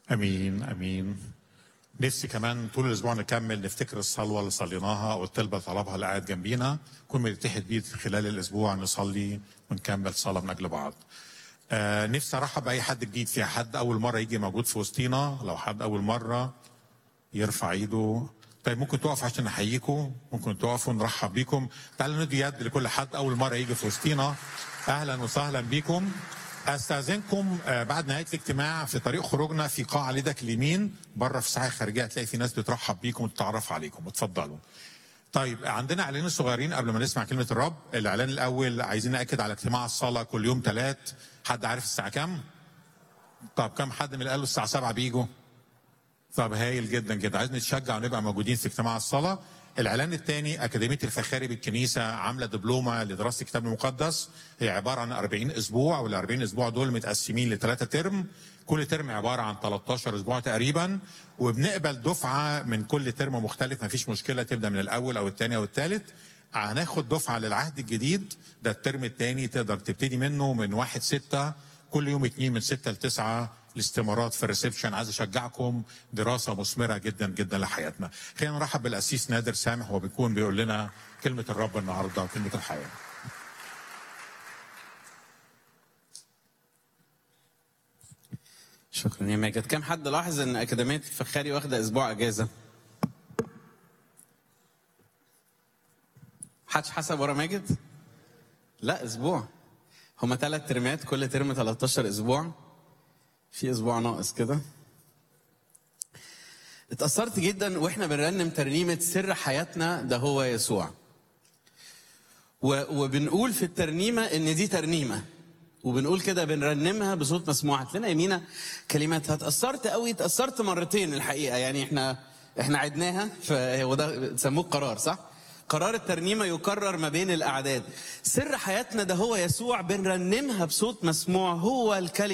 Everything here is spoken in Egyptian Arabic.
امين امين نفسي كمان طول الاسبوع نكمل نفتكر الصلوه اللي صليناها او الطلبه اللي طلبها اللي قاعد جنبينا كل ما نتحد بيه خلال الاسبوع نصلي ونكمل صلاه من اجل بعض. آه نفسي ارحب باي حد جديد في حد اول مره يجي موجود في وسطينا لو حد اول مره يرفع ايده طيب ممكن تقف عشان نحييكم ممكن تقفوا نرحب بيكم تعالوا ندي يد لكل حد اول مره يجي في وسطينا اهلا وسهلا بيكم استاذنكم آه، بعد نهايه الاجتماع في طريق خروجنا في قاعه على ايدك اليمين بره في الساحه الخارجيه هتلاقي في ناس بترحب بيكم وتتعرف عليكم اتفضلوا طيب عندنا اعلانين صغيرين قبل ما نسمع كلمه الرب الاعلان الاول عايزين ناكد على اجتماع الصلاه كل يوم ثلاث حد عارف الساعه كام طب كم حد من اللي قالوا الساعه 7 بيجوا طب هايل جدا جدا عايز نتشجع ونبقى موجودين في اجتماع الصلاه الاعلان الثاني اكاديميه الفخاري بالكنيسه عامله دبلومه لدراسه الكتاب المقدس هي عباره عن 40 اسبوع وال 40 اسبوع دول متقسمين لثلاثه ترم كل ترم عباره عن 13 اسبوع تقريبا وبنقبل دفعه من كل ترم مختلف مفيش مشكله تبدا من الاول او الثاني او الثالث هناخد دفعه للعهد الجديد ده الترم الثاني تقدر تبتدي منه من 1 6 كل يوم اثنين من 6 ل 9 الاستمارات في الريسبشن عايز اشجعكم دراسه مثمره جدا جدا لحياتنا خلينا نرحب بالاسيس نادر سامح هو بيكون بيقول لنا كلمه الرب النهارده وكلمه الحياه شكرا يا ماجد كم حد لاحظ ان اكاديميه الفخاري واخده اسبوع اجازه حدش حسب ورا ماجد لا اسبوع هما ثلاث ترمات كل ترم 13 اسبوع في اسبوع ناقص كده اتأثرت جدا واحنا بنرنم ترنيمة سر حياتنا ده هو يسوع و- وبنقول في الترنيمة ان دي ترنيمة وبنقول كده بنرنمها بصوت مسموع هات لنا يمينة كلماتها اتأثرت قوي اتأثرت مرتين الحقيقة يعني احنا احنا عدناها ف- وده سموه قرار صح؟ قرار الترنيمة يكرر ما بين الأعداد سر حياتنا ده هو يسوع بنرنمها بصوت مسموع هو الكلمة